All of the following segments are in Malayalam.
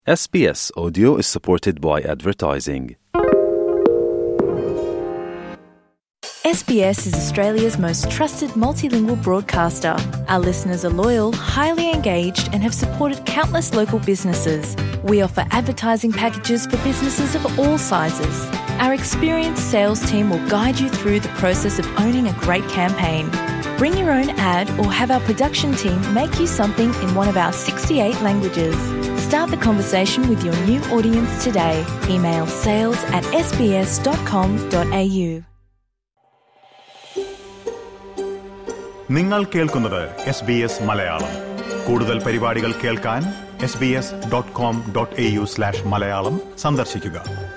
SBS Audio is supported by advertising. SBS is Australia's most trusted multilingual broadcaster. Our listeners are loyal, highly engaged, and have supported countless local businesses. We offer advertising packages for businesses of all sizes. Our experienced sales team will guide you through the process of owning a great campaign. Bring your own ad or have our production team make you something in one of our 68 languages. Start the conversation with your new audience today. Email sales at sbs.com.au. നിങ്ങൾ കേൾക്കുന്നത് എസ് ബി എസ് മലയാളം കൂടുതൽ പരിപാടികൾ കേൾക്കാൻ S B S dot com dot A U slash Malayalam സന്ദർശിക്കുക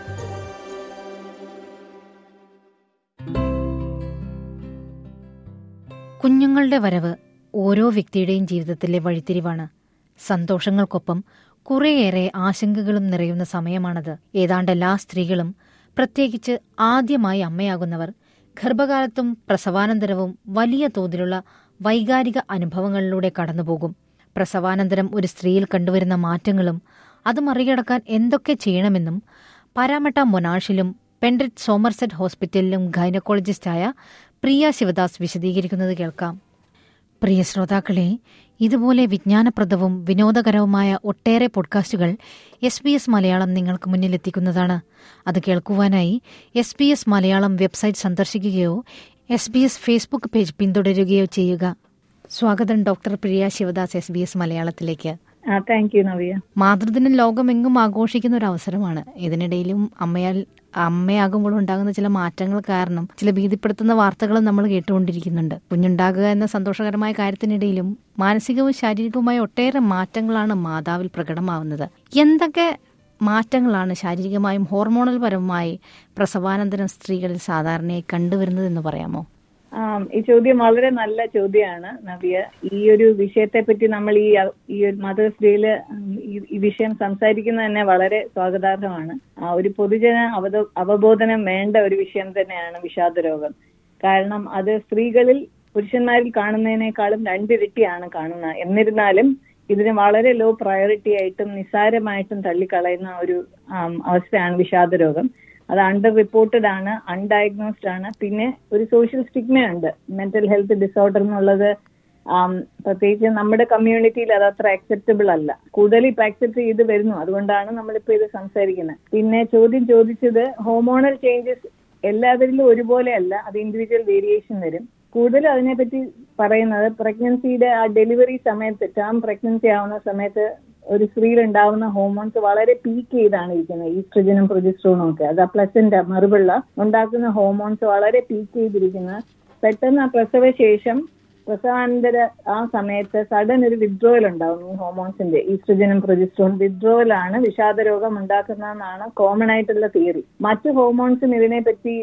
കുഞ്ഞുങ്ങളുടെ വരവ് ഓരോ വ്യക്തിയുടെയും ജീവിതത്തിലെ വഴിത്തിരിവാണ് സന്തോഷങ്ങൾക്കൊപ്പം കുറേയേറെ ആശങ്കകളും നിറയുന്ന സമയമാണത് ഏതാണ്ട് എല്ലാ സ്ത്രീകളും പ്രത്യേകിച്ച് ആദ്യമായി അമ്മയാകുന്നവർ ഗർഭകാലത്തും പ്രസവാനന്തരവും വലിയ തോതിലുള്ള വൈകാരിക അനുഭവങ്ങളിലൂടെ കടന്നുപോകും പ്രസവാനന്തരം ഒരു സ്ത്രീയിൽ കണ്ടുവരുന്ന മാറ്റങ്ങളും അത് മറികടക്കാൻ എന്തൊക്കെ ചെയ്യണമെന്നും പാരാമട്ട മൊനാഷിലും പെൻഡ്രിറ്റ് സോമർസെറ്റ് ഹോസ്പിറ്റലിലും ഗൈനക്കോളജിസ്റ്റായ പ്രിയ ശിവദാസ് വിശദീകരിക്കുന്നത് കേൾക്കാം പ്രിയ ശ്രോതാക്കളെ ഇതുപോലെ വിജ്ഞാനപ്രദവും വിനോദകരവുമായ ഒട്ടേറെ പോഡ്കാസ്റ്റുകൾ എസ് ബി എസ് മലയാളം നിങ്ങൾക്ക് മുന്നിലെത്തിക്കുന്നതാണ് അത് കേൾക്കുവാനായി S B S Malayalam website സന്ദർശിക്കുകയോ S B S Facebook page പിന്തുടരുകയോ ചെയ്യുക സ്വാഗതം doctor Priya Sivadas S B S മലയാളത്തിലേക്ക് ആ താങ്ക് യു നവ്യ മാതൃദിനം ലോകമെങ്ങും ആഘോഷിക്കുന്ന ഒരു അവസരമാണ് ഇതിനിടയിലും അമ്മയാൽ അമ്മയാകുമ്പോൾ ഉണ്ടാകുന്ന ചില മാറ്റങ്ങൾ കാരണം ചില ഭീതിപ്പെടുത്തുന്ന വാർത്തകളും നമ്മൾ കേട്ടുകൊണ്ടിരിക്കുന്നുണ്ട് കുഞ്ഞുണ്ടാകുക എന്ന സന്തോഷകരമായ കാര്യത്തിനിടയിലും മാനസികവും ശാരീരികവുമായ ഒട്ടേറെ മാറ്റങ്ങളാണ് മാതാവിൽ പ്രകടമാവുന്നത് എന്തൊക്കെ മാറ്റങ്ങളാണ് ശാരീരികമായും ഹോർമോണൽ പരവുമായി പ്രസവാനന്തരം സ്ത്രീകളിൽ സാധാരണയായി കണ്ടുവരുന്നതെന്ന് പറയാമോ ആം, ഈ ചോദ്യം വളരെ നല്ല ചോദ്യമാണ് നവ്യ ഈ ഒരു വിഷയത്തെ പറ്റി നമ്മൾ ഈ ഈ ഒരു മദേഴ്സ് ഡേയില് ഈ- ഈ വിഷയം സംസാരിക്കുന്നത് തന്നെ വളരെ സ്വാഗതാർഹമാണ് ആ, ഒരു പൊതുജന അവബോ അവബോധനം വേണ്ട ഒരു വിഷയം തന്നെയാണ് വിഷാദ രോഗം കാരണം അത് സ്ത്രീകളിൽ പുരുഷന്മാരിൽ കാണുന്നതിനേക്കാളും രണ്ടിരട്ടിയാണ് കാണുന്നത് എന്നിരുന്നാലും ഇതിന് വളരെ ലോ പ്രയോറിറ്റി ആയിട്ടും നിസ്സാരമായിട്ടും തള്ളിക്കളയുന്ന ഒരു ആം, അവസ്ഥയാണ് വിഷാദ രോഗം അത് അണ്ടർ റിപ്പോർട്ടഡ് ആണ് അൺഡയഗ്നോസ്ഡ് ആണ് പിന്നെ ഒരു സോഷ്യൽ സ്റ്റിഗ്മയുണ്ട് മെന്റൽ ഹെൽത്ത് ഡിസോർഡർ എന്നുള്ളത് ആം, പ്രത്യേകിച്ച് നമ്മുടെ കമ്മ്യൂണിറ്റിയിൽ അത് അത്ര അക്സെപ്റ്റബിൾ അല്ല കൂടുതൽ ഇപ്പൊ അക്സെപ്റ്റ് ചെയ്ത് വരുന്നു അതുകൊണ്ടാണ് നമ്മളിപ്പോ ഇത് സംസാരിക്കുന്നത് പിന്നെ ചോദ്യം ചോദിച്ചത് ഹോർമോണൽ ചേഞ്ചസ് എല്ലാവരിലും ഒരുപോലെ അല്ല അത് ഇൻഡിവിജ്വൽ വേരിയേഷൻ വരും കൂടുതൽ അതിനെപ്പറ്റി പറയുന്നത് പ്രഗ്നൻസിയുടെ ആ ഡെലിവറി സമയത്ത് ടേം പ്രഗ്നൻസി ആവുന്ന സമയത്ത് ഒരു സ്ത്രീയിൽ ഉണ്ടാവുന്ന ഹോർമോൺസ് വളരെ പീക്ക് ചെയ്താണ് ഇരിക്കുന്നത് ഈസ്ട്രജനും പ്രൊജസ്ട്രോണും ഒക്കെ അത് ആ പ്ലസന്റ് മറുപിള്ള ഉണ്ടാക്കുന്ന ഹോർമോൺസ് വളരെ പീക്ക് ചെയ്തിരിക്കുന്ന പെട്ടെന്ന് ആ പ്രസവശേഷം പ്രസവാനന്തര ആ സമയത്ത് സഡൻ ഒരു വിഡ്രോവൽ ഉണ്ടാവും ഈ ഹോർമോൺസിന്റെ ഈസ്ട്രജനും പ്രൊജസ്ട്രോൺ വിഡ്രോവൽ ആണ് വിഷാദ രോഗം ഉണ്ടാക്കുന്നതെന്നാണ് കോമൺ ആയിട്ടുള്ള തിയറി മറ്റു ഹോർമോൺസും ഇതിനെപ്പറ്റി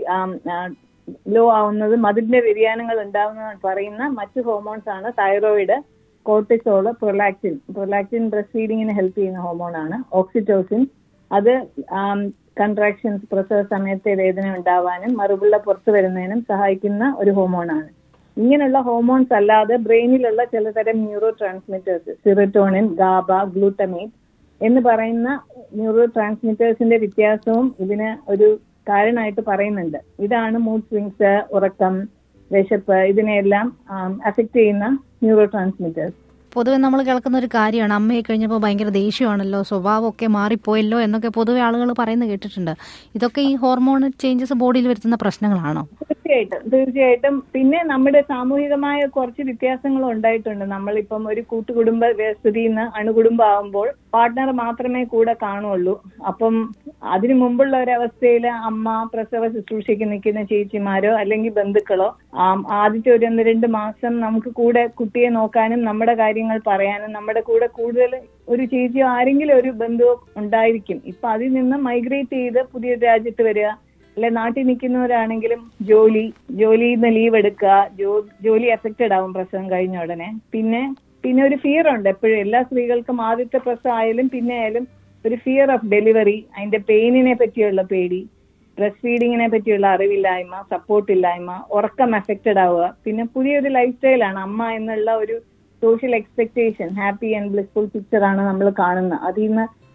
ലോ ആവുന്നതും അതിന്റെ വ്യതിയാനങ്ങൾ ഉണ്ടാവുന്ന പറയുന്ന മറ്റു ഹോർമോൺസ് ആണ് thyroid cortisol prolactin prolactin breast ഫീഡിങ്ങിന് ഹെൽപ്പ് ചെയ്യുന്ന ഹോർമോൺ ആണ് ഓക്സിറ്റോസിൻ അത് കൺട്രാക്ഷൻസ് പ്രസവ സമയത്തെ വേദന ഉണ്ടാവാനും മറുപിള്ള പുറത്തു വരുന്നതിനും സഹായിക്കുന്ന ഒരു ഹോർമോണാണ് ഇങ്ങനെയുള്ള ഹോർമോൺസ് അല്ലാതെ ബ്രെയിനിലുള്ള ചിലതരം neurotransmitters serotonin GABA glutamate എന്ന് പറയുന്ന ന്യൂറോ ട്രാൻസ്മിറ്റേഴ്സിന്റെ വ്യത്യാസവും ഇതിന് ഒരു കാരണമായിട്ട് പറയുന്നുണ്ട് ഇതാണ് മൂഡ് സ്വിങ്സ് ഉറക്കം വിശപ്പ് ഇതിനെയെല്ലാം അഫക്ട് ചെയ്യുന്ന ന്യൂറോ ട്രാൻസ്മിറ്റേഴ്സ് പൊതുവെ നമ്മൾ കേൾക്കുന്ന ഒരു കാര്യമാണ് അമ്മയെ കഴിഞ്ഞപ്പോൾ ഭയങ്കര ദേഷ്യമാണല്ലോ സ്വഭാവമൊക്കെ മാറിപ്പോയല്ലോ എന്നൊക്കെ പൊതുവെ ആളുകൾ പറയുന്നത് കേട്ടിട്ടുണ്ട് ഇതൊക്കെ ഈ ഹോർമോൺ ചേഞ്ചസ് ബോഡിയിൽ വരുത്തുന്ന പ്രശ്നങ്ങളാണോ തീർച്ചയായിട്ടും തീർച്ചയായിട്ടും പിന്നെ നമ്മുടെ സാമൂഹികമായ കുറച്ച് വ്യത്യാസങ്ങളും ഉണ്ടായിട്ടുണ്ട് നമ്മളിപ്പം ഒരു കൂട്ടുകുടുംബ വ്യവസ്ഥിതിയിൽ നിന്ന് അണുകുടുംബം ആവുമ്പോൾ പാർട്ട്ണർ മാത്രമേ കൂടെ കാണുള്ളൂ അപ്പം അതിനു മുമ്പുള്ള ഒരവസ്ഥയിൽ അമ്മ പ്രസവ ശുശ്രൂഷയ്ക്ക് നിൽക്കുന്ന ചേച്ചിമാരോ അല്ലെങ്കിൽ ബന്ധുക്കളോ ആം, ആദ്യത്തെ ഒരു ഒന്ന് രണ്ട് മാസം നമുക്ക് കൂടെ കുട്ടിയെ നോക്കാനും നമ്മുടെ കാര്യങ്ങൾ പറയാനും നമ്മുടെ കൂടെ കൂടുതൽ ഒരു ചേച്ചിയോ ആരെങ്കിലും ഒരു ബന്ധുവോ ഉണ്ടായിരിക്കും ഇപ്പൊ അതിൽ നിന്ന് മൈഗ്രേറ്റ് ചെയ്ത് പുതിയ രാജ്യത്ത് വരിക അല്ലെ നാട്ടിൽ നിൽക്കുന്നവരാണെങ്കിലും ജോലി ജോലിയിൽ നിന്ന് ലീവ് എടുക്കുക ജോ- ജോലി എഫക്റ്റഡ് ആവും പ്രസവം കഴിഞ്ഞ ഉടനെ പിന്നെ പിന്നെ ഒരു ഫിയർ ഉണ്ട് എപ്പോഴും എല്ലാ സ്ത്രീകൾക്കും ആദ്യത്തെ പ്രസവം ആയാലും പിന്നെ ആയാലും ഒരു ഫിയർ ഓഫ് ഡെലിവറി അതിന്റെ പെയിനിനെ പറ്റിയുള്ള പേടി ബ്രസ്റ്റ് ഫീഡിങ്ങിനെ പറ്റിയുള്ള അറിവില്ലായ്മ സപ്പോർട്ട് ഇല്ലായ്മ ഉറക്കം എഫക്റ്റഡ് ആവുക പിന്നെ പുതിയൊരു ലൈഫ് സ്റ്റൈലാണ് അമ്മ എന്നുള്ള ഒരു social expectation happy and blissful picture ആണ് നമ്മൾ കാണുന്നത് അതിൽ നിന്ന്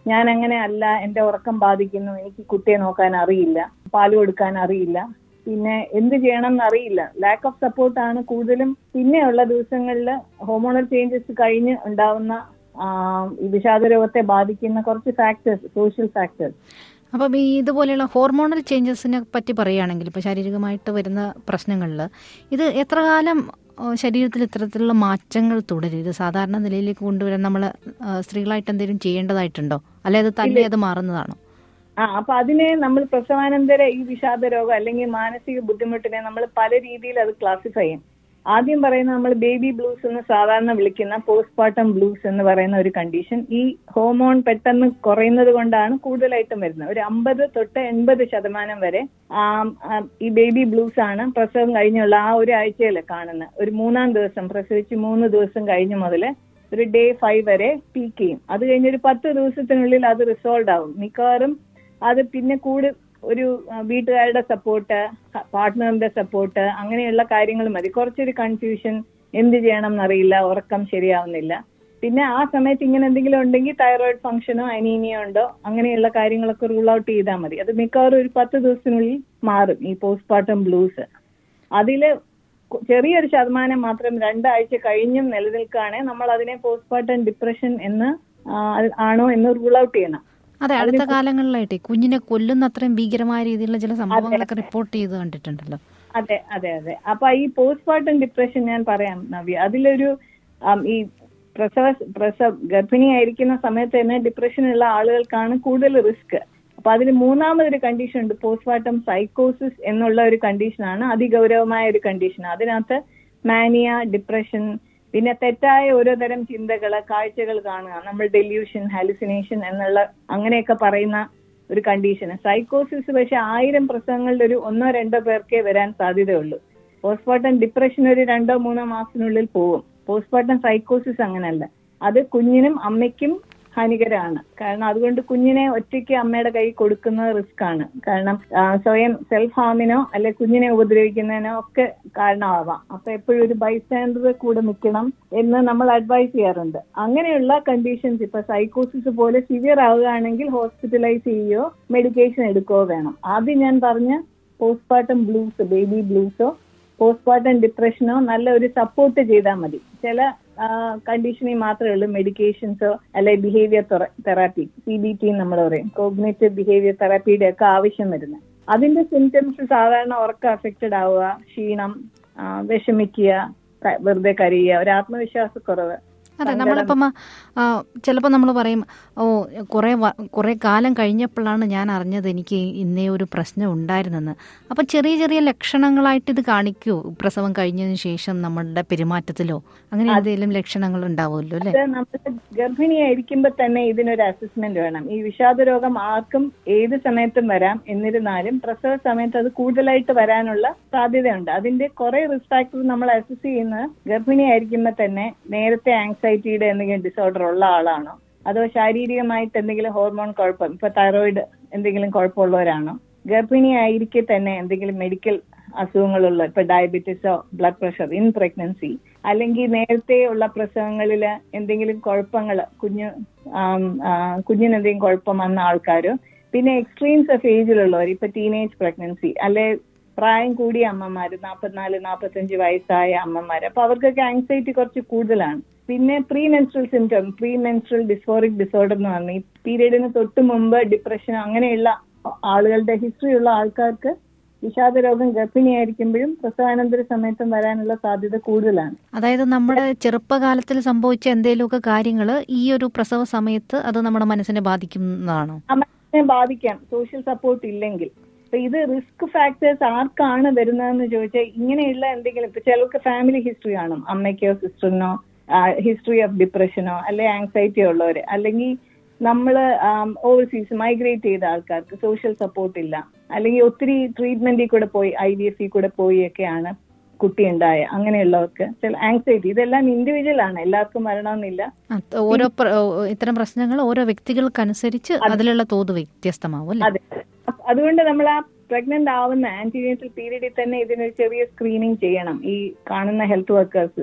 ഞാൻ അങ്ങനെ അല്ല എന്റെ ഉറക്കം ബാധിക്കുന്നു എനിക്ക് കുട്ടിയെ നോക്കാൻ അറിയില്ല പാല് കൊടുക്കാൻ അറിയില്ല പിന്നെ എന്ത് ചെയ്യണം എന്നറിയില്ല ലാക്ക് ഓഫ് സപ്പോർട്ടാണ് കൂടുതലും പിന്നെയുള്ള ദിവസങ്ങളിൽ ഹോർമോണൽ ചേഞ്ചസ് കഴിഞ്ഞ് ഉണ്ടാവുന്ന ആ, ഈ വിഷാദ രോഗത്തെ ബാധിക്കുന്ന കുറച്ച് ഫാക്ടേഴ്സ് സോഷ്യൽ ഫാക്ടേഴ്സ് അപ്പം ഈ ഇതുപോലെയുള്ള ഹോർമോണൽ ചേഞ്ചസിനെ പറ്റി പറയുകയാണെങ്കിൽ ഇപ്പോൾ ശാരീരികമായിട്ട് വരുന്ന പ്രശ്നങ്ങളിൽ ഇത് എത്ര കാലം ആ, ശരീരത്തിൽ ഇത്തരത്തിലുള്ള മാറ്റങ്ങൾ തുടരും ഇത് സാധാരണ നിലയിലേക്ക് കൊണ്ടുവരാൻ നമ്മൾ സ്ത്രീകളായിട്ട് എന്തെങ്കിലും ചെയ്യേണ്ടതായിട്ടുണ്ടോ അല്ലെ അത് തന്നെ അത് മാറുന്നതാണോ ആ അപ്പൊ അതിനെ നമ്മൾ പ്രസവാനന്തര ഈ വിഷാദ രോഗം അല്ലെങ്കിൽ മാനസിക ബുദ്ധിമുട്ടിനെ നമ്മൾ പല രീതിയിൽ അത് ക്ലാസിഫൈ ചെയ്യും ആദ്യം പറയുന്ന നമ്മൾ ബേബി ബ്ലൂസ് എന്ന് സാധാരണ വിളിക്കുന്ന പോസ്റ്റ്മോർട്ടം ബ്ലൂസ് എന്ന് പറയുന്ന ഒരു കണ്ടീഷൻ ഈ ഹോർമോൺ പെട്ടെന്ന് കുറയുന്നത് കൊണ്ടാണ് കൂടുതലായിട്ടും വരുന്നത് ഒരു അമ്പത് തൊട്ട് എൺപത് ശതമാനം വരെ ആം, ആ, ഈ ബേബി ബ്ലൂസ് ആണ് പ്രസവം കഴിഞ്ഞുള്ള ആ ഒരു ആഴ്ചയിൽ കാണുന്നത് ഒരു മൂന്നാം ദിവസം പ്രസവിച്ച് മൂന്ന് ദിവസം കഴിഞ്ഞ മുതൽ ഒരു ഡേ ഫൈവ് വരെ പീക്ക് ചെയ്യും അത് കഴിഞ്ഞ് ഒരു പത്ത് ദിവസത്തിനുള്ളിൽ അത് റിസോൾവ് ആവും മിക്കവാറും അത് പിന്നെ കൂടി ഒരു ആ, വീട്ടുകാരുടെ സപ്പോർട്ട് പാർട്ട്ണറിന്റെ സപ്പോർട്ട് അങ്ങനെയുള്ള കാര്യങ്ങൾ മതി കുറച്ചൊരു കൺഫ്യൂഷൻ എന്ത് ചെയ്യണം എന്നറിയില്ല ഉറക്കം ശരിയാവുന്നില്ല പിന്നെ ആ സമയത്ത് ഇങ്ങനെ എന്തെങ്കിലും ഉണ്ടെങ്കിൽ തൈറോയിഡ് ഫംഗ്ഷനോ അനീമിയോ ഉണ്ടോ അങ്ങനെയുള്ള കാര്യങ്ങളൊക്കെ റൂൾ ഔട്ട് ചെയ്താൽ മതി അത് മിക്കവാറും ഒരു പത്ത് ദിവസത്തിനുള്ളിൽ മാറും ഈ പോസ്റ്റ്മോർട്ടം ബ്ലൂസ് അതില് കു- ചെറിയൊരു ശതമാനം മാത്രം രണ്ടാഴ്ച കഴിഞ്ഞും നിലനിൽക്കുകയാണെങ്കിൽ നമ്മൾ അതിനെ പോസ്റ്റ്മോർട്ടം ഡിപ്രഷൻ എന്ന് ആ, ആണോ എന്ന് റൂൾ ഔട്ട് ചെയ്യണം അതെ അടുത്ത കാലങ്ങളിലായിട്ട് കുഞ്ഞിനെ കൊല്ലുന്ന അത്രയും ഭീകരമായ രീതിയിലുള്ള ചില സംഭവങ്ങളൊക്കെ റിപ്പോർട്ട് ചെയ്ത് കണ്ടിട്ടുണ്ടല്ലോ അതെ അതെ അതെ അപ്പൊ ഈ പോസ്റ്റ്മോർട്ടം ഡിപ്രഷൻ ഞാൻ പറയാം നവ്യ അതിലൊരു ആം, ഈ പ്രസവ പ്രസവ ഗർഭിണിയായിരിക്കുന്ന സമയത്ത് തന്നെ ഡിപ്രഷനുള്ള ആളുകൾക്കാണ് കൂടുതൽ റിസ്ക് അപ്പൊ അതിന് മൂന്നാമതൊരു കണ്ടീഷൻ ഉണ്ട് പോസ്റ്റ്മോർട്ടം സൈക്കോസിസ് എന്നുള്ള ഒരു കണ്ടീഷനാണ് അതിഗൗരവമായ ഒരു കണ്ടീഷൻ അതിനകത്ത് മാനിയ ഡിപ്രഷൻ പിന്നെ തെറ്റായ ഓരോ തരം ചിന്തകള് കാഴ്ചകൾ കാണുക നമ്മൾ ഡെല്യൂഷൻ ഹാലുസിനേഷൻ എന്നുള്ള അങ്ങനെയൊക്കെ പറയുന്ന ഒരു കണ്ടീഷൻ സൈക്കോസിസ് പക്ഷെ ആയിരം പ്രസവങ്ങളിൽ ഒരു ഒന്നോ രണ്ടോ പേർക്കേ വരാൻ സാധ്യതയുള്ളൂ പോസ്റ്റ്മോർട്ടം ഡിപ്രഷൻ ഒരു രണ്ടോ മൂന്നോ മാസത്തിനുള്ളിൽ പോകും പോസ്റ്റ്മോർട്ടം സൈക്കോസിസ് അങ്ങനല്ല അത് കുഞ്ഞിനും അമ്മയ്ക്കും ഹാനികരമാണ് കാരണം അതുകൊണ്ട് കുഞ്ഞിനെ ഒറ്റയ്ക്ക് അമ്മയുടെ കൈ കൊടുക്കുന്നത് റിസ്ക് ആണ് കാരണം ആ, സ്വയം സെൽഫ് ഹാമിനോ അല്ലെ കുഞ്ഞിനെ ഉപദ്രവിക്കുന്നതിനോ ഒക്കെ കാരണമാവാം അപ്പൊ എപ്പോഴും ഒരു ബൈസ്റ്റാൻഡർ കൂടെ നിൽക്കണം എന്ന് നമ്മൾ അഡ്വൈസ് ചെയ്യാറുണ്ട് അങ്ങനെയുള്ള കണ്ടീഷൻസ് ഇപ്പൊ സൈക്കോസിസ് പോലെ സിവിയർ ആവുകയാണെങ്കിൽ ഹോസ്പിറ്റലൈസ് ചെയ്യുകയോ മെഡിക്കേഷൻ എടുക്കുകയോ വേണം ആദ്യം ഞാൻ പറഞ്ഞ പോസ്റ്റ്മോർട്ടം ബ്ലൂസ് ബേബി ബ്ലൂസോ പോസ്റ്റ്മോർട്ടം ഡിപ്രഷനോ നല്ല ഒരു സപ്പോർട്ട് ചെയ്താൽ മതി ചില കണ്ടീഷനിൽ മാത്രമേ ഉള്ളൂ മെഡിക്കേഷൻസോ അല്ലെ behaviour therapy C B T നമ്മൾ പറയും കോഗ്നേറ്റീവ് ബിഹേവിയർ തെറാപ്പിയുടെ ഒക്കെ ആവശ്യം വരുന്നത് അതിന്റെ സിംറ്റംസ് സാധാരണ ഉറക്കം അഫക്റ്റഡ് ആവുക ക്ഷീണം ആ, വിഷമിക്കുക ക- വെറുതെ കരയുക ഒരു ആത്മവിശ്വാസക്കുറവ് അതെ നമ്മളിപ്പം ചിലപ്പോൾ നമ്മൾ പറയും ഓ കുറേ വ- കുറേ കാലം കഴിഞ്ഞപ്പോഴാണ് ഞാൻ അറിഞ്ഞത് എനിക്ക് ഇന്നേ ഒരു പ്രശ്നം ഉണ്ടായിരുന്നെന്ന് അപ്പം ചെറിയ ചെറിയ ലക്ഷണങ്ങളായിട്ട് ഇത് കാണിക്കുമോ പ്രസവം കഴിഞ്ഞതിന് ശേഷം നമ്മളുടെ പെരുമാറ്റത്തിലോ അങ്ങനെ എന്തെങ്കിലും ലക്ഷണങ്ങൾ ഉണ്ടാവുമല്ലോ അല്ലേ അത് നമ്മൾ ഗർഭിണിയായിരിക്കുമ്പോൾ തന്നെ ഇതിനൊരു അസസ്മെന്റ് വേണം ഈ വിഷാദ രോഗം ആർക്കും ഏത് സമയത്തും വരാം എന്നിരുന്നാലും പ്രസവ സമയത്ത് അത് കൂടുതലായിട്ട് വരാനുള്ള സാധ്യതയുണ്ട് അതിന്റെ കുറെ റിസ്ക് ഫാക്ടർ നമ്മൾ അസസ് ചെയ്യുന്നത് ഗർഭിണിയായിരിക്കുമ്പോൾ തന്നെ നേരത്തെ ആങ്സൈറ്റിയുടെ എന്തെങ്കിലും ഡിസോർഡർ ഉള്ള ആളാണോ അതോ ശാരീരികമായിട്ട് എന്തെങ്കിലും ഹോർമോൺ കുഴപ്പം ഇപ്പൊ തൈറോയിഡ് എന്തെങ്കിലും കുഴപ്പമുള്ളവരാണോ ഗർഭിണിയായിരിക്കെ തന്നെ എന്തെങ്കിലും മെഡിക്കൽ അസുഖങ്ങളുള്ള ഇപ്പൊ ഡയബറ്റീസോ ബ്ലഡ് പ്രഷർ ഇൻ പ്രഗ്നൻസി അല്ലെങ്കിൽ നേരത്തെ ഉള്ള പ്രസവങ്ങളിൽ എന്തെങ്കിലും കുഴപ്പങ്ങൾ കുഞ്ഞ് ആം, ആ, കുഞ്ഞിന് എന്തെങ്കിലും കുഴപ്പം വന്ന ആൾക്കാരോ പിന്നെ എക്സ്ട്രീംസ് ഓഫ് ഏജിലുള്ളവർ ഇപ്പൊ ടീനേജ് പ്രഗ്നൻസി അല്ലെ പ്രായം കൂടിയ അമ്മമാര് നാൽപ്പത്തിനാല് നാൽപ്പത്തഞ്ച് വയസ്സായ അമ്മമാര് അപ്പൊ അവർക്കൊക്കെ ആങ്സൈറ്റി കുറച്ച് കൂടുതലാണ് പിന്നെ premenstrual symptom premenstrual dysphoric disorder എന്ന് പറഞ്ഞ ഈ പീരീഡിന് തൊട്ട് മുമ്പ് ഡിപ്രഷൻ അങ്ങനെയുള്ള ആളുകളുടെ ഹിസ്റ്ററി ഉള്ള ആൾക്കാർക്ക് വിഷാദ രോഗം ഗർഭിണിയായിരിക്കുമ്പോഴും പ്രസവാനന്തര സമയത്തും വരാനുള്ള സാധ്യത കൂടുതലാണ് അതായത് നമ്മുടെ ചെറുപ്പകാലത്തിൽ സംഭവിച്ച എന്തെങ്കിലുമൊക്കെ കാര്യങ്ങൾ ഈ ഒരു പ്രസവ സമയത്ത് അത് നമ്മുടെ മനസ്സിനെ ബാധിക്കുന്നതാണോ ആ മനസ്സിനെ ബാധിക്കാം സോഷ്യൽ സപ്പോർട്ട് ഇല്ലെങ്കിൽ അപ്പൊ ഇത് റിസ്ക് ഫാക്ടേഴ്സ് ആർക്കാണ് വരുന്നതെന്ന് ചോദിച്ചാൽ ഇങ്ങനെയുള്ള എന്തെങ്കിലും ഇപ്പൊ ചിലർക്ക് ഫാമിലി ഹിസ്റ്ററി കാണും അമ്മയ്ക്കോ സിസ്റ്ററിനോ ഹിസ്റ്ററി ഓഫ് ഡിപ്രഷനോ അല്ലെ ആങ്സൈറ്റി ഉള്ളവര് അല്ലെങ്കിൽ നമ്മൾ ഓവർസീസ് മൈഗ്രേറ്റ് ചെയ്ത ആൾക്കാർക്ക് സോഷ്യൽ സപ്പോർട്ട് ഇല്ല അല്ലെങ്കിൽ ഒത്തിരി ട്രീറ്റ്മെന്റിൽ കൂടെ പോയി ഐ വി എഫ് കൂടെ പോയി ഒക്കെയാണ് കുട്ടി ഉണ്ടായ അങ്ങനെയുള്ളവർക്ക് ചില ആങ്സൈറ്റി ഇതെല്ലാം ഇൻഡിവിജ്വൽ ആണ് എല്ലാവർക്കും വരണമെന്നില്ല അത് ഓരോ പ്ര- ഇത്തരം പ്രശ്നങ്ങൾ ഓരോ വ്യക്തികൾക്കനുസരിച്ച് അതിലുള്ള തോത് വ്യത്യസ്തമാവും അല്ലേ അതെ അപ്പ- അതുകൊണ്ട് നമ്മൾ ആ പ്രഗ്നന്റ് ആവുന്ന ആന്റിനേറ്റൽ പീരീഡിൽ തന്നെ ഇതിനൊരു ചെറിയ സ്ക്രീനിങ് ചെയ്യണം ഈ കാണുന്ന ഹെൽത്ത് വർക്കേഴ്സ്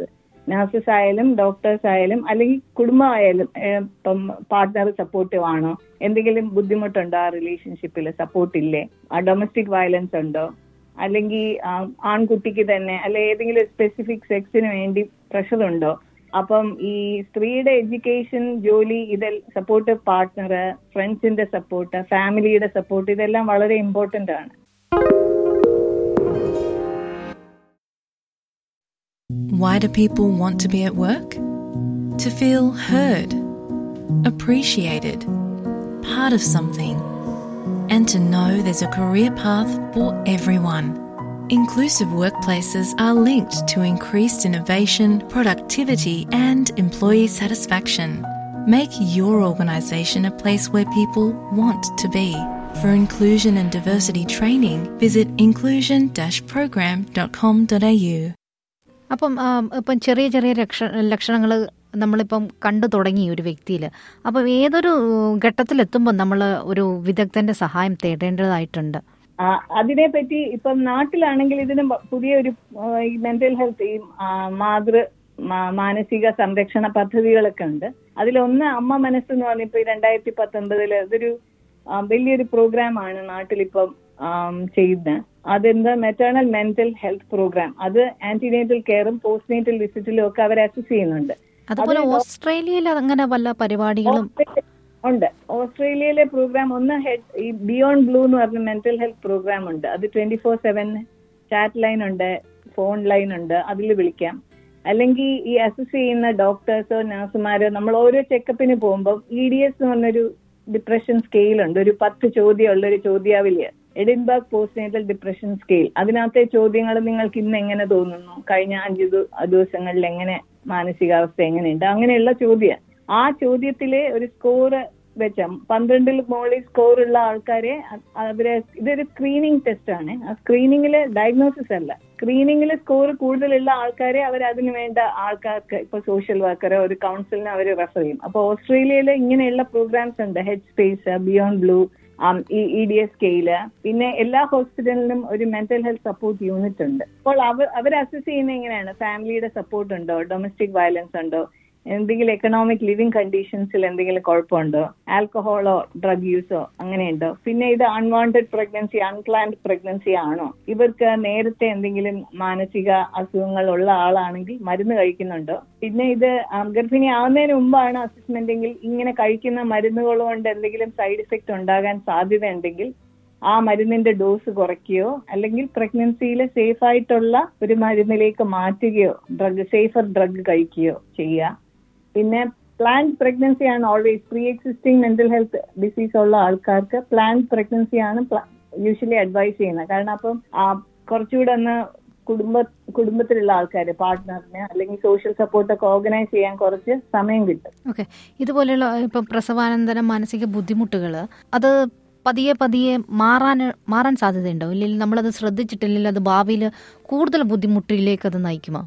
നഴ്സസ് ആയാലും ഡോക്ടേഴ്സ് ആയാലും അല്ലെങ്കിൽ കുടുംബമായാലും ഏഹ്, ഇപ്പം പാർട്ട്ണർ സപ്പോർട്ടീവ് ആണോ എന്തെങ്കിലും ബുദ്ധിമുട്ടുണ്ടോ ആ റിലേഷൻഷിപ്പിൽ സപ്പോർട്ട് ഇല്ലേ ആ ഡൊമസ്റ്റിക് വയലൻസ് ഉണ്ടോ അല്ലെങ്കിൽ ആ, ആൺകുട്ടിക്ക് തന്നെ അല്ലെ ഏതെങ്കിലും സ്പെസിഫിക് സെക്സിന് വേണ്ടി പ്രഷർ ഉണ്ടോ അപ്പം ഈ സ്ത്രീയുടെ എഡ്യൂക്കേഷൻ ജോലി ഇതിൽ സപ്പോർട്ട് പാർട്ട്ണർ ഫ്രണ്ട്സിന്റെ സപ്പോർട്ട് ഫാമിലിയുടെ സപ്പോർട്ട് ഇതെല്ലാം വളരെ ഇമ്പോർട്ടന്റ് ആണ് Why do people want to be at work? To feel heard, appreciated, part of something, and to know there's a career path for everyone. Inclusive workplaces are linked to increased innovation, productivity, and employee satisfaction. Make your organisation a place where people want to be. For inclusion and diversity training, visit inclusion-program.com.au. അപ്പം ആ, ഇപ്പം ചെറിയ ചെറിയ ലക്ഷണങ്ങൾ നമ്മളിപ്പം കണ്ടു തുടങ്ങി ഒരു വ്യക്തിയിൽ അപ്പം ഏതൊരു ഘട്ടത്തിലെത്തുമ്പോൾ നമ്മൾ ഒരു വിദഗ്ധന്റെ സഹായം തേടേണ്ടതായിട്ടുണ്ട് ആ, അതിനെപ്പറ്റി ഇപ്പം നാട്ടിലാണെങ്കിൽ ഇതിന് ബ- പുതിയൊരു ആ, ഈ മെന്റൽ ഹെൽത്ത് ഈ ആ, മാതൃ മാ- മാനസിക സംരക്ഷണ പദ്ധതികളൊക്കെ ഉണ്ട് അതിലൊന്ന് അമ്മ മനസ്സ് എന്ന് പറഞ്ഞ ഇപ്പൊ ഈ രണ്ടായിരത്തി പത്തൊമ്പതില് ഇതൊരു ആ, വലിയൊരു പ്രോഗ്രാം ആണ് നാട്ടിലിപ്പം ആം, ചെയ്യുന്നത് അതെന്താ മെറ്റേണൽ മെന്റൽ ഹെൽത്ത് പ്രോഗ്രാം അത് ആന്റിനേറ്റൽ കെയറും പോസ്റ്റ്നേറ്റൽ വിസിറ്റിലും ഒക്കെ അവർ അസസ് ചെയ്യുന്നുണ്ട് അതുപോലെ അത് ഓസ്ട്രേലിയയിൽ അങ്ങനെ വല്ല പരിപാടികളും ഓസ്ട്രേലിയ- ഉണ്ട് ഓസ്ട്രേലിയയിലെ പ്രോഗ്രാം ഒന്ന് ഹെഡ് ഈ ബിയോണ്ട് ബ്ലൂ എന്ന് പറഞ്ഞ മെന്റൽ ഹെൽത്ത് പ്രോഗ്രാം ഉണ്ട് അത് twenty four seven chat line ഉണ്ട് ഫോൺ ലൈൻ ഉണ്ട് അതിൽ വിളിക്കാം അല്ലെങ്കിൽ ഈ അസസ് ചെയ്യുന്ന ഡോക്ടേഴ്സോ നഴ്സുമാരോ നമ്മൾ ഓരോ ചെക്കപ്പിന് പോകുമ്പോൾ ഇ ഡി എസ് എന്ന് പറഞ്ഞൊരു ഡിപ്രഷൻ സ്കെയിൽ ഉണ്ട് ഒരു പത്ത് ചോദ്യമുള്ള ഒരു ചോദ്യാവലിയ എഡിൻബർഗ് പോസ്റ്റ്നേറ്റൽ ഡിപ്രഷൻ സ്കെയിൽ അതിനകത്തെ ചോദ്യങ്ങൾ നിങ്ങൾക്ക് ഇന്ന് എങ്ങനെ തോന്നുന്നു കഴിഞ്ഞ അഞ്ച് ദി- ദിവസങ്ങളിൽ എങ്ങനെ മാനസികാവസ്ഥ എങ്ങനെയുണ്ട് അങ്ങനെയുള്ള ചോദ്യം ആ ചോദ്യത്തിലെ ഒരു സ്കോർ വെച്ച പന്ത്രണ്ടിൽ മുകളിൽ സ്കോർ ഉള്ള ആൾക്കാരെ അ- അവരെ ഇതൊരു സ്ക്രീനിങ് ടെസ്റ്റ് ആണ് ആ സ്ക്രീനിങ്ങിൽ ഡയഗ്നോസിസ് അല്ല സ്ക്രീനിങ്ങിൽ സ്കോർ കൂടുതലുള്ള ആൾക്കാരെ അവർ അതിന് വേണ്ട ആൾക്കാർക്ക് ഇപ്പൊ സോഷ്യൽ വർക്കറോ ഒരു കൗൺസിലിനെ അവർ റെഫർ ചെയ്യും അപ്പൊ ഓസ്ട്രേലിയയിൽ ഇങ്ങനെയുള്ള പ്രോഗ്രാംസ് ഉണ്ട് Headspace Beyond Blue E D S scale പിന്നെ എല്ലാ ഹോസ്പിറ്റലിലും ഒരു മെന്റൽ ഹെൽത്ത് സപ്പോർട്ട് യൂണിറ്റ് ഉണ്ട് അപ്പോൾ അവർ അവർ അസസ് ചെയ്യുന്നത് എങ്ങനെയാണ് ഫാമിലിയുടെ സപ്പോർട്ട് ഉണ്ടോ ഡൊമസ്റ്റിക് വയലൻസ് ഉണ്ടോ എന്തെങ്കിലും എക്കണോമിക് ലിവിങ് കണ്ടീഷൻസിൽ എന്തെങ്കിലും കുഴപ്പമുണ്ടോ ആൽക്കഹോളോ ഡ്രഗ് യൂസോ അങ്ങനെയുണ്ടോ പിന്നെ ഇത് അൺവാണ്ടഡ് പ്രഗ്നൻസി അൺപ്ലാൻഡ് പ്രഗ്നൻസി ആണോ ഇവർക്ക് നേരത്തെ എന്തെങ്കിലും മാനസിക അസുഖങ്ങൾ ഉള്ള ആളാണെങ്കിൽ മരുന്ന് കഴിക്കുന്നുണ്ടോ പിന്നെ ഇത് ആം, ഗർഭിണി ആവുന്നതിന് മുമ്പാണ് അസസ്മെന്റ് എങ്കിൽ ഇങ്ങനെ കഴിക്കുന്ന മരുന്നുകൾ കൊണ്ട് എന്തെങ്കിലും സൈഡ് ഇഫക്റ്റ് ഉണ്ടാകാൻ സാധ്യത ഉണ്ടെങ്കിൽ ആ മരുന്നിന്റെ ഡോസ് കുറയ്ക്കുകയോ അല്ലെങ്കിൽ പ്രഗ്നൻസിയിൽ സേഫ് ആയിട്ടുള്ള ഒരു മരുന്നിലേക്ക് മാറ്റുകയോ ഡ്രഗ് സേഫർ ഡ്രഗ് കഴിക്കുകയോ ചെയ്യുക പിന്നെ പ്ലാൻഡ് പ്രഗ്നൻസി ആണ് always pre existing mental health disease ഉള്ള ആൾക്കാർക്ക് പ്ലാൻഡ് പ്രഗ്നൻസി ആണ് യൂഷ്വലി അഡ്വൈസ് ചെയ്യുന്നത് കാരണം അപ്പം ആ, കുറച്ചുകൂടെ ഒന്ന് കുടുംബ കുടുംബത്തിലുള്ള ആൾക്കാർ പാർട്ട്ണറിനെ അല്ലെങ്കിൽ സോഷ്യൽ സപ്പോർട്ടൊക്കെ ഓർഗനൈസ് ചെയ്യാൻ കുറച്ച് സമയം കിട്ടും ഓക്കെ ഇതുപോലെയുള്ള ഇപ്പം പ്രസവാനന്തരം മാനസിക ബുദ്ധിമുട്ടുകൾ അത് പതിയെ പതിയെ മാറാൻ മാറാൻ സാധ്യതയുണ്ടോ ഇല്ലെങ്കിൽ നമ്മളത് ശ്രദ്ധിച്ചിട്ടില്ലെങ്കിൽ അത് ഭാവിയിൽ കൂടുതൽ ബുദ്ധിമുട്ടിലേക്ക് അത് നയിക്കുമോ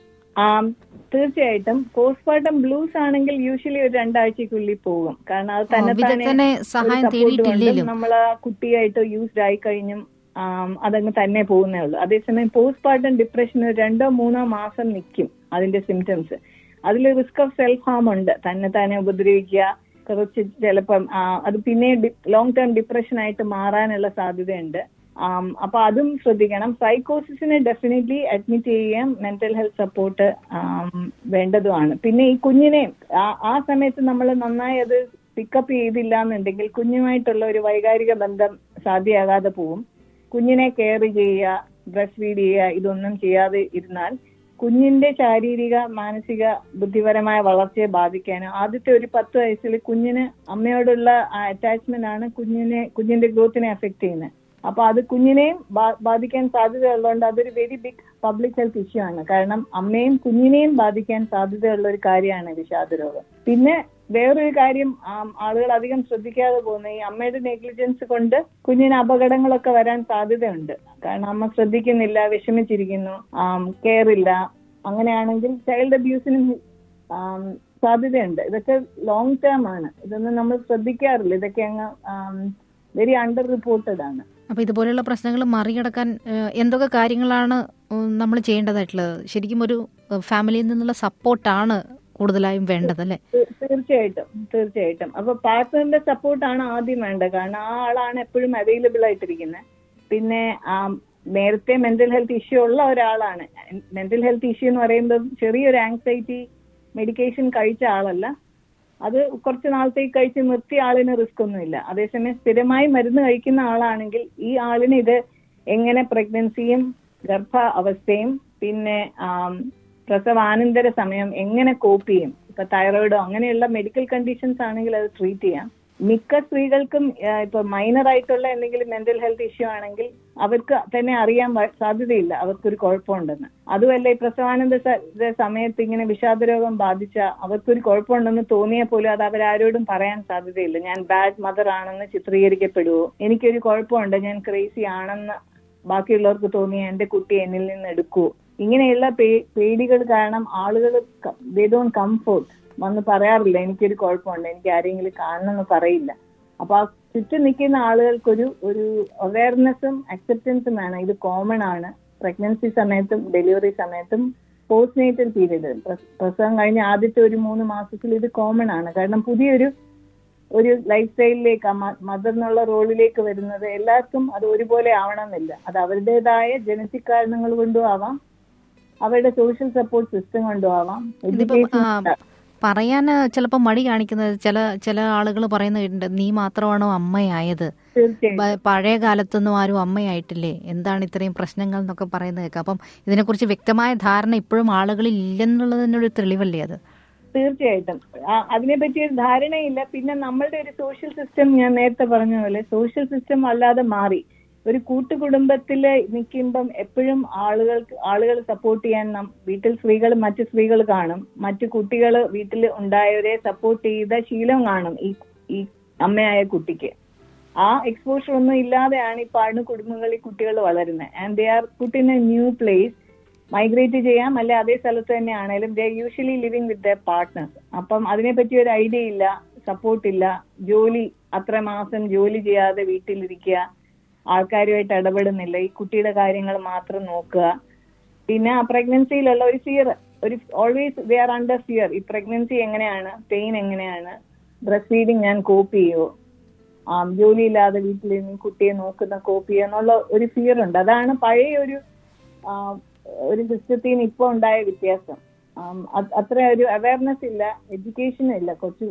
ആം, തീർച്ചയായിട്ടും പോസ്റ്റ്മോർട്ടം ബ്ലൂസ് ആണെങ്കിൽ യൂഷ്വലി ഒരു രണ്ടാഴ്ചക്കുള്ളിൽ പോകും കാരണം അത് തന്നെ വിദഗ്ധനെ സഹായം തേടിയിട്ടില്ലേലും. നമ്മൾ കുട്ടിയായിട്ട് യൂസ്ഡ് ആയി കഴിഞ്ഞും ആം, അതങ്ങ് തന്നെ പോകുന്നേ ഉള്ളൂ അതേസമയം പോസ്റ്റ്മോർട്ടം ഡിപ്രഷൻ ഒരു രണ്ടോ മൂന്നോ മാസം നിൽക്കും അതിന്റെ സിംറ്റംസ് അതിൽ റിസ്ക് ഓഫ് സെൽഫ് ഹാം ഉണ്ട് തന്നെ തന്നെ ഉപദ്രവിക്കുക കുറച്ച് ചിലപ്പം ആ, അത് പിന്നെ ലോങ് ടേം ഡിപ്രഷൻ ആയിട്ട് മാറാനുള്ള സാധ്യതയുണ്ട് ആം, അപ്പൊ അതും ശ്രദ്ധിക്കണം സൈക്കോസിസിനെ ഡെഫിനറ്റ്ലി അഡ്മിറ്റ് ചെയ്യാൻ മെന്റൽ ഹെൽത്ത് സപ്പോർട്ട് വേണ്ടതുമാണ് പിന്നെ ഈ കുഞ്ഞിനെ ആ- ആ സമയത്ത് നമ്മൾ നന്നായി അത് പിക്കപ്പ് ചെയ്തില്ല എന്നുണ്ടെങ്കിൽ കുഞ്ഞുമായിട്ടുള്ള ഒരു വൈകാരിക ബന്ധം സാധ്യമാകാതെ പോവും കുഞ്ഞിനെ കെയർ ചെയ്യുക ബ്രസ്റ്റ് ഫീഡ് ചെയ്യുക ഇതൊന്നും ചെയ്യാതെ ഇരുന്നാൽ കുഞ്ഞിന്റെ ശാരീരിക മാനസിക ബുദ്ധിപരമായ വളർച്ചയെ ബാധിക്കാനും ആദ്യത്തെ ഒരു പത്ത് വയസ്സിൽ കുഞ്ഞിന് അമ്മയോടുള്ള അറ്റാച്ച്മെന്റ് ആണ് കുഞ്ഞിനെ കുഞ്ഞിന്റെ ഗ്രോത്തിനെ അഫക്ട് ചെയ്യുന്നത് അപ്പൊ അത് കുഞ്ഞിനെയും ബാ- ബാധിക്കാൻ സാധ്യതയുള്ളതുകൊണ്ട് അതൊരു very big public health issue ആണ് കാരണം അമ്മയും കുഞ്ഞിനെയും ബാധിക്കാൻ സാധ്യതയുള്ള ഒരു കാര്യമാണ് വിഷാദരോഗം പിന്നെ വേറൊരു കാര്യം ആം, ആളുകൾ അധികം ശ്രദ്ധിക്കാതെ പോകുന്ന ഈ അമ്മയുടെ നെഗ്ലിജൻസ് കൊണ്ട് കുഞ്ഞിന് അപകടങ്ങളൊക്കെ വരാൻ സാധ്യതയുണ്ട് കാരണം അമ്മ ശ്രദ്ധിക്കുന്നില്ല വിഷമിച്ചിരിക്കുന്നു കെയർ ഇല്ല അങ്ങനെയാണെങ്കിൽ ചൈൽഡ് അബ്യൂസിനും ആം, സാധ്യതയുണ്ട് ഇതൊക്കെ ലോങ് ടേം ആണ് ഇതൊന്നും നമ്മൾ ശ്രദ്ധിക്കാറില്ല ഇതൊക്കെ അങ്ങ് ആം, വെരി അണ്ടർ റിപ്പോർട്ടഡ് ആണ് അപ്പൊ ഇതുപോലെയുള്ള പ്രശ്നങ്ങൾ മറികടക്കാൻ ഏഹ്, എന്തൊക്കെ കാര്യങ്ങളാണ് നമ്മൾ ചെയ്യേണ്ടതായിട്ടുള്ളത് ശരിക്കും ഒരു ഏഹ്, ഫാമിലിയിൽ നിന്നുള്ള സപ്പോർട്ടാണ് കൂടുതലായും വേണ്ടത് അല്ലേ തീ- തീർച്ചയായിട്ടും തീർച്ചയായിട്ടും അപ്പൊ പാർട്ട്ണറിന്റെ സപ്പോർട്ടാണ് ആദ്യം വേണ്ടത് കാരണം ആ ആളാണ് എപ്പോഴും അവൈലബിൾ ആയിട്ടിരിക്കുന്നത് പിന്നെ ആ നേരത്തെ മെന്റൽ ഹെൽത്ത് ഇഷ്യൂ ഉള്ള ഒരാളാണ് മെന്റൽ ഹെൽത്ത് ഇഷ്യൂ എന്ന് പറയുമ്പോൾ ചെറിയൊരു ആങ്സൈറ്റി മെഡിക്കേഷൻ കഴിച്ച ആളല്ല അത് കുറച്ച് നാളത്തേക്ക് കഴിച്ച് നിർത്തിയ ആളിന് റിസ്ക് ഒന്നുമില്ല അതേസമയം സ്ഥിരമായി മരുന്ന് കഴിക്കുന്ന ആളാണെങ്കിൽ ഈ ആളിന് ഇത് എങ്ങനെ പ്രഗ്നൻസിയും ഗർഭ അവസ്ഥയും പിന്നെ ആം, പ്രസവാനന്തര സമയം എങ്ങനെ കോപ്പ് ചെയ്യും ഇപ്പൊ തൈറോയിഡോ അങ്ങനെയുള്ള മെഡിക്കൽ കണ്ടീഷൻസ് ആണെങ്കിൽ അത് ട്രീറ്റ് ചെയ്യാം മിക്ക സ്ത്രീകൾക്കും ആ, ഇപ്പൊ മൈനർ ആയിട്ടുള്ള എന്തെങ്കിലും മെന്റൽ ഹെൽത്ത് ഇഷ്യൂ ആണെങ്കിൽ അവർക്ക് തന്നെ അറിയാൻ വ- സാധ്യതയില്ല അവർക്കൊരു കുഴപ്പമുണ്ടെന്ന് അതുമല്ല ഈ പ്രസവാനന്ദ സ- ത സമയത്ത് ഇങ്ങനെ വിഷാദരോഗം ബാധിച്ച അവർക്കൊരു കുഴപ്പമുണ്ടെന്ന് തോന്നിയാൽ പോലും അത് അവരാരോടും പറയാൻ സാധ്യതയില്ല ഞാൻ ബാഡ് മദർ ആണെന്ന് ചിത്രീകരിക്കപ്പെടുവോ എനിക്കൊരു കുഴപ്പമുണ്ട് ഞാൻ ക്രേസി ആണെന്ന് ബാക്കിയുള്ളവർക്ക് തോന്നിയ എന്റെ കുട്ടി എന്നിൽ നിന്ന് എടുക്കുവോ ഇങ്ങനെയുള്ള പേ- പേടികൾ കാരണം ആളുകൾ ദേ ഡോൺ കംഫോർട്ട് വന്ന് പറയാറില്ല എനിക്കൊരു കുഴപ്പമുണ്ട് എനിക്ക് ആരെങ്കിലും കാണണമെന്ന് പറയില്ല അപ്പൊ ആ ചുറ്റും നിൽക്കുന്ന ആളുകൾക്കൊരു ഒരു അവയർനെസ്സും അക്സെപ്റ്റൻസും വേണം ഇത് കോമൺ ആണ് പ്രഗ്നൻസി സമയത്തും ഡെലിവറി സമയത്തും പോസ്റ്റ് നേറ്റൽ പീരീഡ് പ്രസവം കഴിഞ്ഞ ആദ്യത്തെ ഒരു മൂന്ന് മാസത്തിൽ ഇത് കോമൺ ആണ് കാരണം പുതിയൊരു ഒരു ലൈഫ് സ്റ്റൈലിലേക്ക് മദർ എന്നുള്ള റോളിലേക്ക് വരുന്നത് എല്ലാവർക്കും അത് ഒരുപോലെ ആവണമെന്നില്ല അത് അവരുടേതായ ജനറ്റിക് കാരണങ്ങൾ കൊണ്ടും ആവാം അവരുടെ സോഷ്യൽ സപ്പോർട്ട് സിസ്റ്റം കൊണ്ടും ആവാം ഇതിപ്പം education ആ, പറയാൻ ചിലപ്പോൾ മടി കാണിക്കുന്നത് ചില ചില ആളുകൾ പറയുന്ന കേട്ടിട്ടുണ്ട് നീ മാത്രമാണോ അമ്മയായത് തീർച്ചയായും പ- പഴയ കാലത്തൊന്നും ആരും അമ്മയായിട്ടില്ലേ എന്താണ് ഇത്രയും പ്രശ്നങ്ങൾ എന്നൊക്കെ പറയുന്നത് കേൾക്കാം അപ്പം ഇതിനെക്കുറിച്ച് വ്യക്തമായ ധാരണ ഇപ്പോഴും ആളുകളിൽ ഇല്ലെന്നുള്ളതിനൊരു തെളിവല്ലേ അത് തീർച്ചയായിട്ടും ആ- അതിനെപ്പറ്റി ഒരു ധാരണയില്ല പിന്നെ നമ്മളുടെ ഒരു സോഷ്യൽ സിസ്റ്റം ഞാൻ നേരത്തെ പറഞ്ഞ പോലെ സോഷ്യൽ സിസ്റ്റം അല്ലാതെ മാറി ഒരു കൂട്ടുകുടുംബത്തില് നിൽക്കുമ്പം എപ്പോഴും ആളുകൾക്ക് ആളുകൾ സപ്പോർട്ട് ചെയ്യാൻ നം- വീട്ടിൽ സ്ത്രീകൾ മറ്റു സ്ത്രീകൾ കാണും മറ്റു കുട്ടികൾ വീട്ടിൽ ഉണ്ടായവരെ സപ്പോർട്ട് ചെയ്ത ശീലം കാണും ഈ ഈ അമ്മയായ കുട്ടിക്ക് ആ എക്സ്പോഷർ ഒന്നും ഇല്ലാതെയാണ് ഈ പാണ് കുടുംബങ്ങളിൽ കുട്ടികൾ വളരുന്നത് and they are put in a new place migrate ചെയ്യാം അല്ലെ അതേ സ്ഥലത്ത് തന്നെ ആണെങ്കിലും they usually living with the partners അപ്പം അതിനെപ്പറ്റി ഒരു ഐഡിയ ഇല്ല സപ്പോർട്ട് ഇല്ല ജോലി അത്ര മാസം ജോലി ചെയ്യാതെ വീട്ടിലിരിക്കുക ആൾക്കാരുമായിട്ട് ഇടപെടുന്നില്ല ഈ കുട്ടിയുടെ കാര്യങ്ങൾ മാത്രം നോക്കുക പിന്നെ ആ പ്രഗ്നൻസിയിലുള്ള ഒരു ഫിയർ ഒരു always they are under fear ഈ പ്രഗ്നൻസി എങ്ങനെയാണ് പെയിൻ എങ്ങനെയാണ് ബ്രസ്റ്റ് ഫീഡിങ് ഞാൻ കോപ്പ് ചെയ്യുമോ ആ ജോലിയില്ലാതെ വീട്ടിലിരുന്ന് കുട്ടിയെ നോക്കുന്ന കോപ്പി എന്നുള്ള ഒരു ഫിയർ ഉണ്ട് അതാണ് പഴയ ഒരു ആ, ഒരു സിസ്റ്റത്തിൽ നിന്ന് ഇപ്പൊ ഉണ്ടായ വ്യത്യാസം ആം, അത് അത്ര ഒരു അവയർനെസ് ഇല്ല എഡ്യൂക്കേഷൻ ഇല്ല കുറച്ച്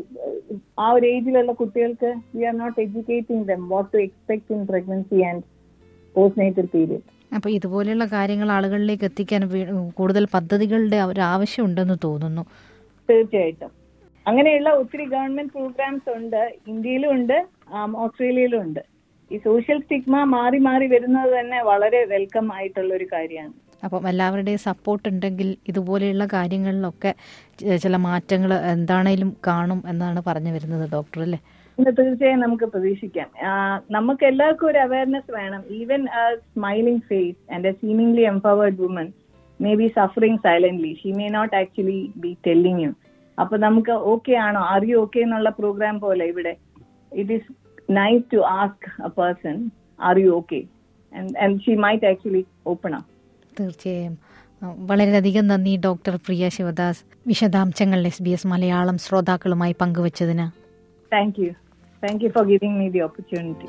ആ ഒരു ഏജിലുള്ള കുട്ടികൾക്ക് we are not educating them what to expect in pregnancy and postnatal period അപ്പോൾ ഇതുപോലെയുള്ള കാര്യങ്ങൾ ആളുകളിലേക്ക് എത്തിക്കാൻ വേ- കൂടുതൽ പദ്ധതികളുടെ ഒരു ആവശ്യമുണ്ടെന്ന് തോന്നുന്നു തീർച്ചയായിട്ടും അങ്ങനെയുള്ള ഒത്തിരി ഗവൺമെന്റ് പ്രോഗ്രാംസ് ഉണ്ട് ഇന്ത്യയിലും ഉണ്ട് ആം, ഓസ്ട്രേലിയയിലും ഉണ്ട് ഈ സോഷ്യൽ സ്റ്റിഗ്മ മാറി മാറി വരുന്നത് തന്നെ വളരെ വെൽക്കം ആയിട്ടുള്ള ഒരു കാര്യമാണ് അപ്പം എല്ലാവരുടെയും സപ്പോർട്ട് ഉണ്ടെങ്കിൽ ഇതുപോലെയുള്ള കാര്യങ്ങളിലൊക്കെ ച- ചില മാറ്റങ്ങൾ എന്താണേലും കാണും എന്നാണ് പറഞ്ഞു വരുന്നത് ഡോക്ടർ അല്ലേ ഇന്ന് തീർച്ചയായും നമുക്ക് പ്രതീക്ഷിക്കാം ആ, നമുക്ക് എല്ലാവർക്കും ഒരു അവയർനെസ് വേണം even smiling face and a seemingly empowered woman may be suffering silently she may not actually be telling you അപ്പൊ നമുക്ക് ഓക്കെ ആണോ ആർ യു ഓക്കെ എന്നുള്ള പ്രോഗ്രാം പോലെ ഇവിടെ it is nice to ask a person are you okay and she might actually open up തീർച്ചയായും ആ, വളരെയധികം നന്ദി ഡോക്ടർ പ്രിയ ശിവദാസ് വിശദാംശങ്ങൾ എസ് ബി എസ് മലയാളം ശ്രോതാക്കളുമായി പങ്കുവച്ചതിന് thank you thank you for giving me the opportunity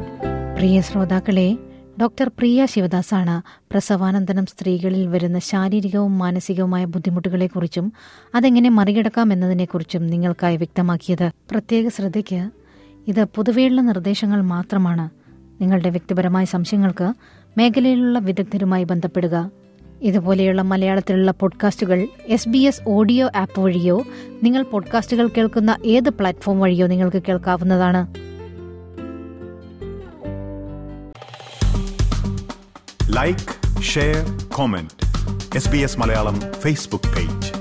പ്രിയ ശ്രോതാക്കളെ ഡോക്ടർ പ്രിയ ശിവദാസാണ് പ്രസവാനന്തരം സ്ത്രീകളിൽ വരുന്ന ശാരീരികവും മാനസികവുമായ ബുദ്ധിമുട്ടുകളെക്കുറിച്ചും അതെങ്ങനെ മറികടക്കാം എന്നതിനെക്കുറിച്ചും നിങ്ങൾക്കായി വ്യക്തമാക്കിയത് പ്രത്യേക ശ്രദ്ധയ്ക്ക് ഇത് പൊതുവെയുള്ള നിർദ്ദേശങ്ങൾ മാത്രമാണ് നിങ്ങളുടെ വ്യക്തിപരമായ സംശയങ്ങൾക്ക് മേഖലയിലുള്ള വിദഗ്ധരുമായി ബന്ധപ്പെടുക ഇതുപോലെയുള്ള മലയാളത്തിലുള്ള പോഡ്കാസ്റ്റുകൾ S B S audio app വഴിയോ നിങ്ങൾ പോഡ്കാസ്റ്റുകൾ കേൾക്കുന്ന ഏത് പ്ലാറ്റ്ഫോം വഴിയോ നിങ്ങൾക്ക് കേൾക്കാവുന്നതാണ് like share comment S B S Malayalam Facebook page